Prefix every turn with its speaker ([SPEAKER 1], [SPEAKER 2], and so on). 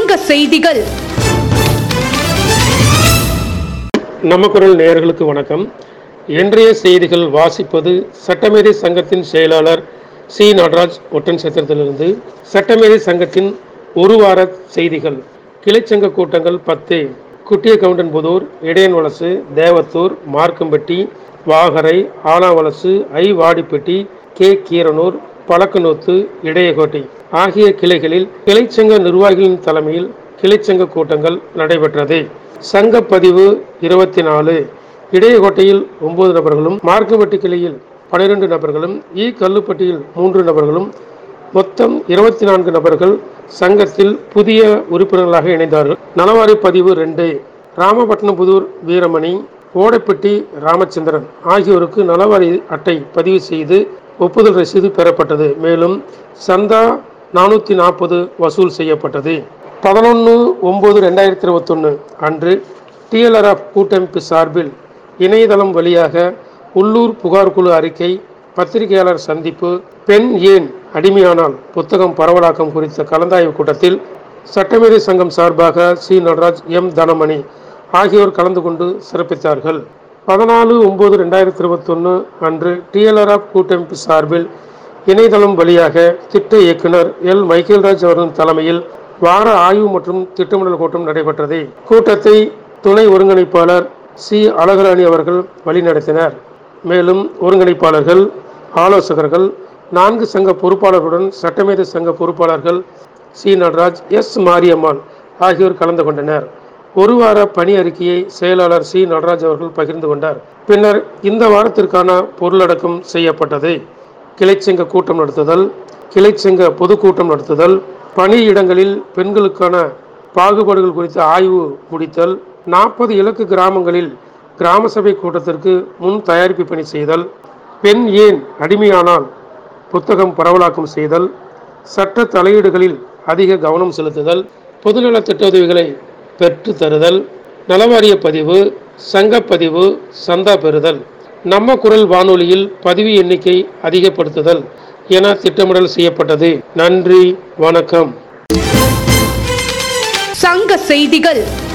[SPEAKER 1] சங்க செய்திகள்
[SPEAKER 2] நம்ம குரல் நேயர்களுக்கு வணக்கம் இன்றைய செய்திகள் வாசிப்பது சட்டமேதை சங்கத்தின் செயலாளர் சி நடராஜ் ஒட்டன் சத்திரத்திலிருந்து சட்டமேதை சங்கத்தின் ஒரு வார செய்திகள் கிளைச்சங்க கூட்டங்கள் பத்து குட்டிய கவுண்டன்புதூர் இடையன்வலசு தேவத்தூர் மார்க்கம்பட்டி வாகரை ஆலாவலசு ஐ வாடிப்பட்டி கே கீரனூர் பழக்கநூத்து இடையகோட்டை ஆகிய கிளைகளில் கிளைச்சங்க நிர்வாகிகளின் தலைமையில் கிளைச்சங்க கூட்டங்கள் நடைபெற்றது சங்க பதிவு இருபத்தி நாலு இடையகோட்டையில் ஒன்பது நபர்களும் மார்க்கம்பட்டி கிளையில் பனிரெண்டு நபர்களும் இ கல்லுப்பட்டியில் மூன்று நபர்களும் மொத்தம் இருபத்தி நான்கு நபர்கள் சங்கத்தில் புதிய உறுப்பினர்களாக இணைந்தார்கள் நலவாரி பதிவு ரெண்டு ராமபட்டினபுதூர் வீரமணி ஓடைப்பட்டி ராமச்சந்திரன் ஆகியோருக்கு நலவாரி அட்டை பதிவு செய்து ஒப்புதல் ரசீது பெறப்பட்டது மேலும் சந்தா நானூற்றி நாற்பது வசூல் செய்யப்பட்டது பதினொன்று ஒம்பது ரெண்டாயிரத்தி இருபத்தொன்று அன்று டிஎல்ஆர்எஃப் கூட்டமைப்பு சார்பில் இணையதளம் வழியாக உள்ளூர் புகார் குழு அறிக்கை பத்திரிகையாளர் சந்திப்பு பெண் ஏன் அடிமையானால் புத்தகம் பரவலாக்கம் குறித்த கலந்தாய்வு கூட்டத்தில் சட்டமேதை சங்கம் சார்பாக சி நடராஜ் எம் தனமணி ஆகியோர் கலந்து கொண்டு சிறப்பித்தார்கள் பதினாலு ஒம்பது ரெண்டாயிரத்தி இருபத்தொன்று அன்று டிஎல்ஆர்எஃப் கூட்டமைப்பு சார்பில் இணையதளம் வழியாக திட்ட இயக்குனர் எல் மைக்கேல்ராஜ் அவர்களின் தலைமையில் வார ஆய்வு மற்றும் திட்டமிடல் கூட்டம் நடைபெற்றது கூட்டத்தை துணை ஒருங்கிணைப்பாளர் சி அழகராணி அவர்கள் வழிநடத்தினர் மேலும் ஒருங்கிணைப்பாளர்கள் ஆலோசகர்கள் நான்கு சங்க பொறுப்பாளர்களுடன் சட்டமேத சங்க பொறுப்பாளர்கள் சி நடராஜ் எஸ் மாரியம்மாள் ஆகியோர் கலந்து கொண்டனர் ஒரு வார பணி அறிக்கையை செயலாளர் சி நடராஜ் அவர்கள் பகிர்ந்து கொண்டார் பின்னர் இந்த வாரத்திற்கான பொருளடக்கம் செய்யப்பட்டது கிளைச்சங்க கூட்டம் நடத்துதல் கிளைச்சங்க பொதுக்கூட்டம் நடத்துதல் பணியிடங்களில் பெண்களுக்கான பாகுபாடுகள் குறித்த ஆய்வு முடித்தல் நாற்பது இலக்கு கிராமங்களில் கிராம சபை கூட்டத்திற்கு முன் தயாரிப்பு பணி செய்தல் பெண் ஏன் அடிமையானால் புத்தகம் பரவலாக்கம் செய்தல் சட்ட தலையீடுகளில் அதிக கவனம் செலுத்துதல் பொதுநல திட்ட உதவிகளை பெற்று தருதல் நலவாரிய பதிவு சங்கப்பதிவு சந்தா பெறுதல் நம்ம குரல் வானொலியில் பதிவு எண்ணிக்கை அதிகப்படுத்துதல் என திட்டமிடல் செய்யப்பட்டது நன்றி வணக்கம்
[SPEAKER 1] சங்க செய்திகள்